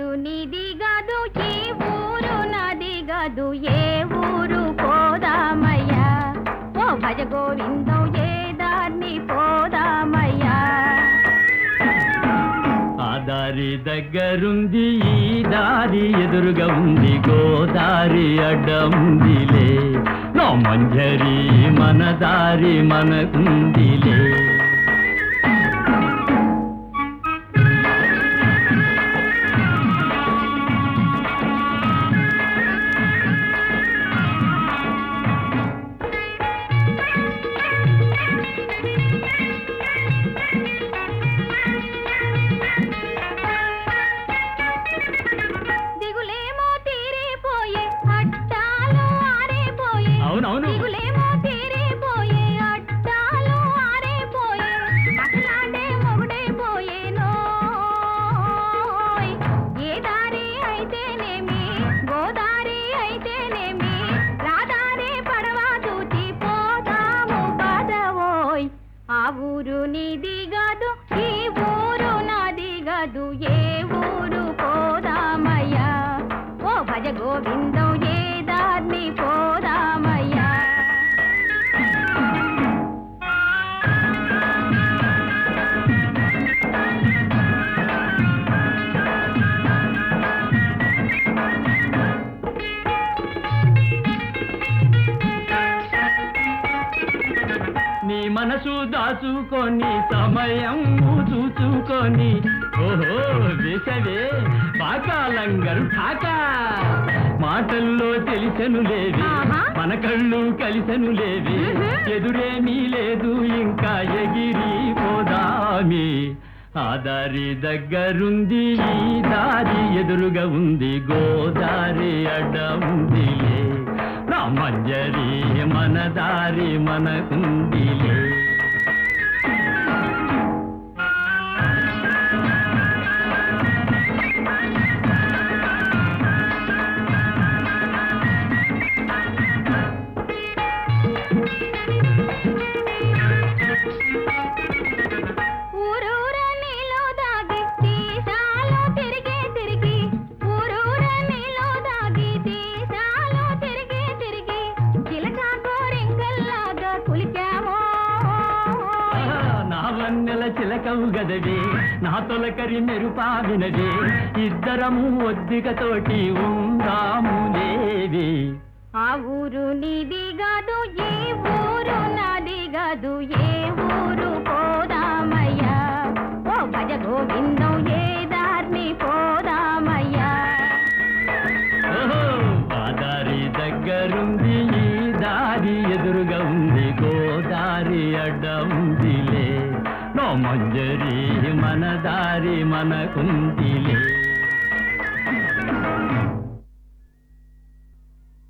ఊరు నీది గదు ఈ ఊరు నాది గదు ఏ ఊరు పోదామయ్యా ఓ భజ గోవిందం ఏ దాన్ని పోదామయ్యా ఆ దారి దగ్గరుంది ఈ దారి ఎదురుగా ఉంది గోదారి అడ్డముందిలే నా మంజరి మన దారి మనకుందిలే దిగులేమో తీరిపోయే అట్టాలు ఆరిపోయే అవునవును దిగులేమో తీరిపోయే అట్టాలు ఆరిపోయే అసలాండే మొగుడైపోయేనోయ్ ఏ దారి అయితేనేమి గోదారి అయితేనేమి రాదారి పడవ దూచి పోదాము పదవోయ్ ఆ ఊరు నీది గదు ఈ ఊరు నాది గదు ఏ ఊరు పోదామయ్యా ఓ భజ గోవిందం ఏ దాన్ని పోదామయ్యా నీ మనసు దాచుకొని సమయం చూచుకొని ఓహో వేసవే పాకాలంగరు ఠాకా మాటల్లో తెలిసెను లేవి ఆహా. మన కళ్ళు కలిసెను లేవి మ్హూ. ఎదురేమీ లేదు ఇంకా ఎగిరి పోదామి ఆ దారి దగ్గరుంది ఈ దారి ఎదురుగా ఉంది గోదారి అడ్డ ఉందిలే నా మంజరి మన దారి మనకుందిలే ఊరూర నీలో దాగి తీసాలో తిరిగి తిరిగి ఊరూర నీలో దాగి తీసాలో తిరిగి తిరిగి చిలక గోరింకల్లాగా కులికామో నా వన్నెల చిలకవు గదవే నా తొలకరి మెరుపా వినవే ఇద్దరము ఒద్దికతోటి ఉందాము లేవే ఆ ఊరు నీది కాదు ఈ ఊరు నాది కాదు ఏ ఊరు పోదామయ్యా ఓ భజ గోవిందం ఏ దారిని పోదామయ్యా ఓహో, ఆ దారి దగ్గరుంది ఈ దారి ఎదురుగా ఉంది గోదారి అడ్డ ఉందిలే నో మంజరి మన దారి మనకుందిలే